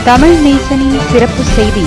தமிழ் நேசனின் சிறப்பு செய்தி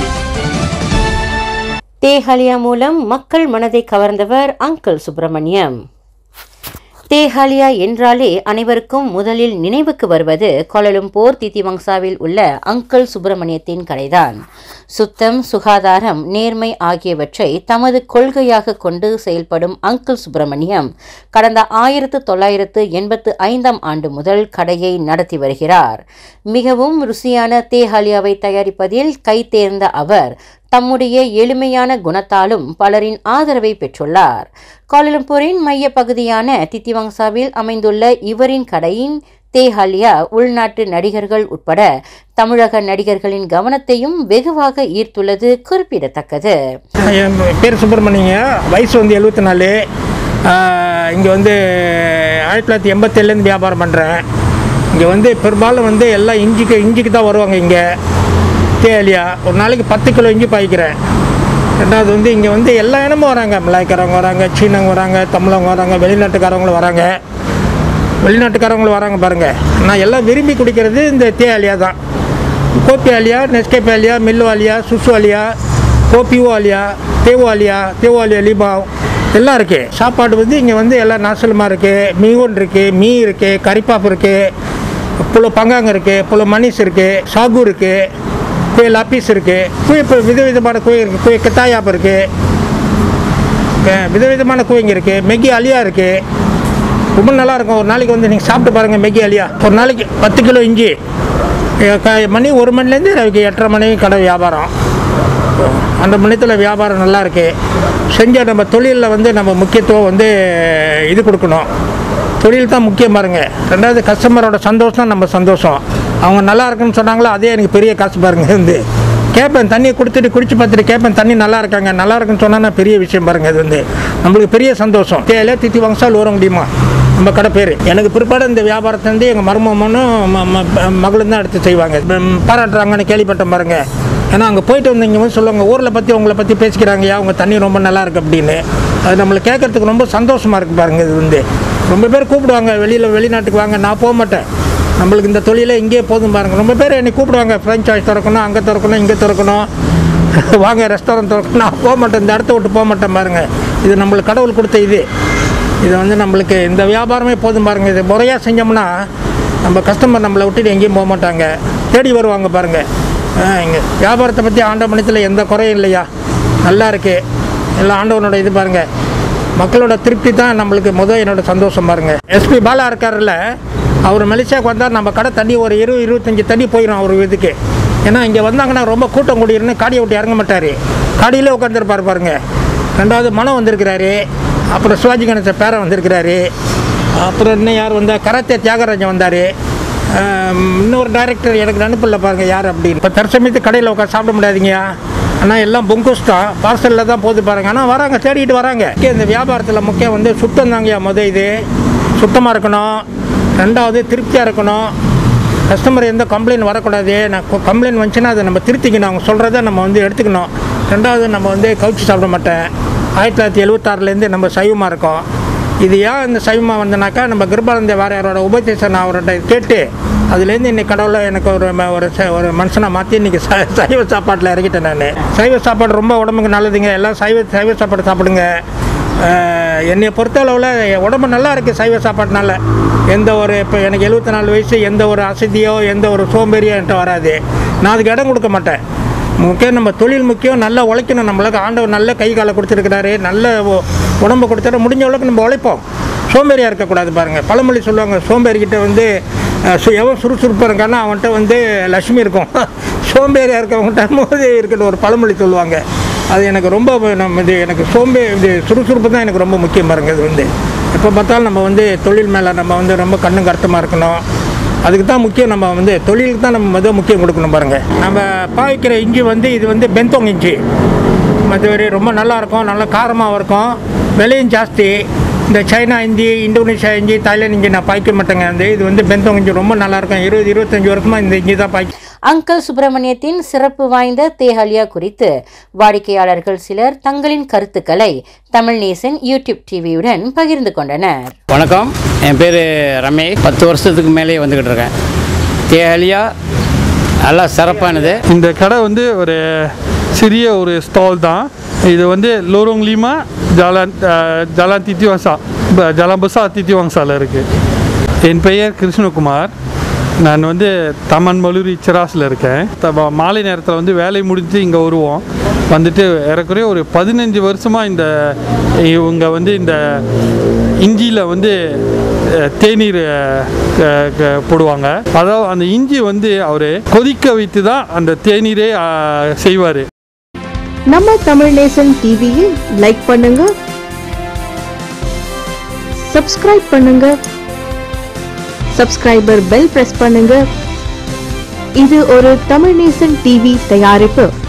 தேஹாலியா மூலம் மக்கள் மனதை கவர்ந்தவர் அங்கிள் சுப்பிரமணியம் தேஹாலியா என்றாலே அனைவருக்கும் முதலில் நினைவுக்கு வருவது கோலலும்பூர் தித்திவங்சாவில் உள்ள அங்கிள் சுப்பிரமணியத்தின் கடைதான் சுத்தம் சுகாதாரம் நேர்மை ஆகியவற்றை தமது கொள்கையாக கொண்டு செயல்படும் அங்கிள் சுப்பிரமணியம் கடந்த ஆயிரத்து தொள்ளாயிரத்து எண்பத்து ஐந்தாம் ஆண்டு முதல் கடையை நடத்தி வருகிறார் மிகவும் ருசியான தேஹாலியாவை தயாரிப்பதில் கைதேர்ந்த அவர் தம்முடைய எளிமையான குணத்தாலும் பலரின் ஆதரவை பெற்றுள்ளார் கோலலம்பூரின் மைய பகுதியான தித்திவங்சாவில் அமைந்துள்ள இவரின் கடையின் தேஹாலியா உள்நாட்டு நடிகர்கள் உட்பட தமிழக நடிகர்களின் கவனத்தையும் வெகுவாக ஈர்த்துள்ளது குறிப்பிடத்தக்கது என் பேர் சுப்பிரமணியங்க வயசு வந்து எழுபத்தி நாலு இங்கே வந்து ஆயிரத்தி தொள்ளாயிரத்தி எண்பத்தேழுலேருந்து வியாபாரம் பண்ணுறேன் இங்கே வந்து பெரும்பாலும் வந்து எல்லாம் இஞ்சிக்கு இஞ்சிக்கு தான் வருவாங்க இங்கே தேலியா ஒரு நாளைக்கு பத்து கிலோ இஞ்சி பாய்க்கிறேன் ரெண்டாவது வந்து இங்கே வந்து எல்லா இடமும் வராங்க மலாய்க்காரவங்க வராங்க சீனவங்க வராங்க தமிழவங்க வராங்க வெளிநாட்டுக்காரவங்களும் வராங்க வெளிநாட்டுக்காரவங்களும் வராங்க பாருங்கள் நான் எல்லாம் விரும்பி குடிக்கிறது இந்த தே ஆலியா தான் கோப்பி ஆலியா நெஸ்கேப் ஆலியா மில்லு ஆலியா சுசு ஆலியா கோபிஓ ஆலியா தேவோ ஆலியா தேவோ ஆலியா லிபாவ் எல்லாம் இருக்குது சாப்பாடு வந்து இங்கே வந்து எல்லாம் நாசலமாக இருக்குது மீகோன் இருக்குது மீ இருக்குது கறிப்பாப்பு இருக்குது புல பங்காங்க இருக்குது புல மணிஸ் இருக்குது சாகு இருக்குது குய லாப்பீஸ் இருக்குது குய இப்போ விதவிதமான குய இருக்குது குய கித்தாயாப் இருக்குது க- விதவிதமான குவைங்க இருக்குது மெக்கி அலியா இருக்குது ரொம்ப நல்லா இருக்கும் ஒரு நாளைக்கு வந்து நீங்கள் சாப்பிட்டு பாருங்கள் மெக்கி அலியா ஒரு நாளைக்கு பத்து கிலோ இஞ்சி எ- க- மணி ஒரு மணிலேருந்து எனக்கு எட்டரை மணி கடை வியாபாரம் அந்த மணித்தில் வியாபாரம் நல்லா இருக்குது செஞ்ச நம்ம தொழிலில் வந்து நம்ம முக்கியத்துவம் வந்து இது கொடுக்கணும் தொழில் தான் முக்கியம் பாருங்க ரெண்டாவது கஸ்டமரோட சந்தோஷம் நம்ம சந்தோஷம் அவங்க நல்லா இருக்குன்னு சொன்னாங்களோ அதே எனக்கு பெரிய காசு பாருங்க வந்து கேட்பேன் தண்ணியை கொடுத்துட்டு குடிச்சு பார்த்துட்டு கேட்பேன் தண்ணி நல்லா இருக்காங்க நல்லா இருக்குன்னு சொன்னா பெரிய விஷயம் பாருங்க இது வந்து நம்மளுக்கு பெரிய சந்தோஷம் தேயிலை தித்தி வங்சால் வர முடியுமா நம்ம கடை பேர் எனக்கு பிற்பாடு இந்த வியாபாரத்தை வந்து எங்கள் மருமகனும் ம- ம- மகளும் தான் எடுத்து செய்வாங்க ம், பாராட்டுறாங்கன்னு கேள்விப்பட்டேன் பாருங்க ஏன்னா அங்கே போயிட்டு வந்து இங்கே வந்து சொல்லுவாங்க ஊரில் பற்றி உங்களை பற்றி பேசிக்கிறாங்கய்யா உங்கள் தண்ணி ரொம்ப நல்லா இருக்கு அப்படின்னு அது நம்மளுக்கு கேட்கறதுக்கு ரொம்ப சந்தோஷமாக இருக்குது பாருங்க இது வந்து ரொம்ப பேர் கூப்பிடுவாங்க வெளியில் வெளிநாட்டுக்கு வாங்க நான் போக மாட்டேன் நம்மளுக்கு இந்த தொழிலே இங்கேயே போதும் பாருங்க ரொம்ப பேர் என்னை கூப்பிடுவாங்க ஃப்ரெஞ்சாய்ஸ் திறக்கணும் அங்கே திறக்கணும் இங்கே திறக்கணும் வாங்க ரெஸ்டாரண்ட் திறக்கணும் நான் போக மாட்டேன் இந்த இடத்த விட்டு போக மாட்டேன் பாருங்க இது நம்மளுக்கு கடவுள் கொடுத்த இது இது வந்து நம்மளுக்கு இந்த வியாபாரமே போதும் பாருங்க இது முறையாக செஞ்சோம்னா நம்ம கஸ்டமர் நம்மளை விட்டுட்டு எங்கேயும் போக மாட்டாங்க தேடி வருவாங்க பாருங்க இங்கே வியாபாரத்தை பற்றி ஆண்டவனத்தில் எந்த குறையும் இல்லையா நல்லா இருக்கு எல்லாம் ஆண்டவனோட இது பாருங்க மக்களோட திருப்தி தான் நம்மளுக்கு முதல் என்னோட சந்தோஷம் பாருங்க எஸ்பி பாலா இருக்காருல்ல அவர் மலேசியாவுக்கு வந்தால் நம்ம கடை தண்ணி ஒரு இருபது இருபத்தஞ்சி தண்ணி போயிடும் அவர் இதுக்கு ஏன்னா இங்கே வந்தாங்கன்னா ரொம்ப கூட்டம் கூடியிருன்னு காடியை விட்டு இறங்க மாட்டார் காடியிலே உட்காந்துருப்பார் பாருங்க ரெண்டாவது மனம் வந்திருக்கிறாரு அப்புறம் சிவாஜி கணேசன் பேரன் வந்திருக்கிறாரு அப்புறம் இன்னும் யார் வந்தா கராத்தே தியாகராஜன் வந்தார் இன்னொரு டைரக்டர் எனக்கு அனுப்பல பாருங்க யார் அப்படின்னு இப்போ தற்சமயத்து கடையில் உட்காந்து சாப்பிட முடியாதுங்கய்யா ஆனால் எல்லாம் பொங்குஸ் தான் பார்சலில் தான் போது பாருங்க ஆனால் வராங்க தேடிட்டு வராங்க முக்கியம் இந்த வியாபாரத்தில் முக்கியம் வந்து சுத்தம் தாங்கய்யா முத இது சுத்தமாக இருக்கணும் ரெண்டாவது திருப்தியாக இருக்கணும் கஸ்டமர் எந்த கம்ப்ளைண்ட் வரக்கூடாது நான் கம்ப்ளைண்ட் வந்துச்சுன்னா அதை நம்ம திருத்திக்கணும் அவங்க சொல்கிறத நம்ம வந்து எடுத்துக்கணும் ரெண்டாவது நம்ம வந்து கவுச்சி சாப்பிட மாட்டேன் ஆயிரத்தி தொள்ளாயிரத்தி எழுபத்தாறுலேருந்து நம்ம சைவமாக இருக்கோம் இது ஏன் இந்த சைவமாக வந்தனாக்கா நம்ம கிருபானந்த வாரியாரோட உபதேசம் நான் அவர்கிட்ட கேட்டு அதுலேருந்து இன்னைக்கு கடவுளை எனக்கு ஒரு ம- ஒரு ச- ஒரு மனுஷனை மாற்றி இன்றைக்கி ச சைவ சாப்பாட்டில் இறக்கிட்டேன் நான் சைவ சாப்பாடு ரொம்ப உடம்புக்கு நல்லதுங்க எல்லாம் சைவ சைவ சாப்பாடு சாப்பிடுங்க ஆஹ் என்னை பொறுத்தளவில் என் உடம்பு நல்லா இருக்குது சைவ சாப்பாட்டுனால எந்த ஒரு இப்போ எனக்கு எழுபத்தி நாலு வயசு எந்த ஒரு அசதியோ எந்த ஒரு சோம்பேறியோ என்கிட்ட வராது நான் அதுக்கு இடம் கொடுக்க மாட்டேன் முக்கியம் நம்ம தொழில் முக்கியம் நல்லா உழைக்கணும் நம்மளுக்கு ஆண்டவர் நல்ல கை காலை கொடுத்துருக்கிறாரு நல்ல உ- உடம்பு கொடுத்தாரு முடிஞ்ச அளவுக்கு நம்ம உழைப்போம் சோம்பேறியாக இருக்கக்கூடாது பாருங்கள் பழமொழி சொல்லுவாங்க சோம்பேறிக்கிட்ட வந்து அஹ், சு- எவன் சுறுசுறுப்பாக இருக்கானோ அவன்கிட்ட வந்து லட்சுமி இருக்கும் சோம்பேறியாக இருக்கவங்ககிட்ட போது இருக்கிற ஒரு பழமொழி சொல்லுவாங்க அது எனக்கு ரொம்ப நம்ம இது எனக்கு சோம்பே இது சுறுசுறுப்பு தான் எனக்கு ரொம்ப முக்கியம் பாருங்க இது வந்து எப்போ பார்த்தாலும் நம்ம வந்து தொழில் மேலே நம்ம வந்து ரொம்ப கண்ணும் கருத்துமாக இருக்கணும் அதுக்கு தான் முக்கியம் நம்ம வந்து தொழிலுக்கு தான் நம்ம முதல் முக்கியம் கொடுக்கணும் பாருங்கள் நம்ம பாய்க்கிற இஞ்சி வந்து இது வந்து பெந்தோங் இஞ்சி மற்றபடி ரொம்ப நல்லா இருக்கும் நல்லா காரமாகவும் இருக்கும் விலையும் ஜாஸ்தி இந்த சைனா இஞ்சி இந்தோனேஷியா இஞ்சி தாய்லாந்து இஞ்சி நான் பாய்க்க மாட்டேங்க அந்த இது வந்து பெந்தோங் இஞ்சி ரொம்ப நல்லா இருக்கும் இருபது இருபத்தஞ்சி வருஷமாக இந்த இஞ்சி தான் பாய்க்க அங்கிள் சுப்பிரமணியத்தின் சிறப்பு வாய்ந்த தேஹாலியா குறித்து வாடிக்கையாளர்கள் சிலர் தங்களின் கருத்துக்களை தமிழ் நேசன் யூடியூப் டிவியுடன் பகிர்ந்து கொண்டனர் நல்லா சிறப்பானது இந்த கடை வந்து ஒரு சிறிய ஒரு ஸ்டால் தான் இது வந்து லோரோங் லீமா ஜாலான் அஹ், ஜாலான் தித்திவாசா ப- ஜாலான் பசா தித்திவாங்சாவில் இருக்குது என் பெயர் கிருஷ்ணகுமார் நான் வந்து தமன் மலூரி சிராஸில் இருக்கேன் த- மாலை நேரத்தில் வந்து வேலை முடிஞ்சு இங்கே வருவோம் வந்துட்டு ஏறக்குறைய ஒரு பதினஞ்சு வருஷமாக இந்த இவங்க வந்து இந்த இஞ்சியில் வந்து அஹ், தேநீர் அஹ், க- க- போடுவாங்க அதாவது அந்த இஞ்சி வந்து அவர் கொதிக்க வைத்து தான் அந்த தேநீரே செய்வார் நம்ம தமிழ் நேசன் டிவியை லைக் பண்ணுங்க சப்ஸ்கிரைப் பண்ணுங்க சப்ஸ்கிரைபர் பெல் பிரஸ் பண்ணுங்க இது ஒரு தமிழ் நேசன் டிவி தயாரிப்பு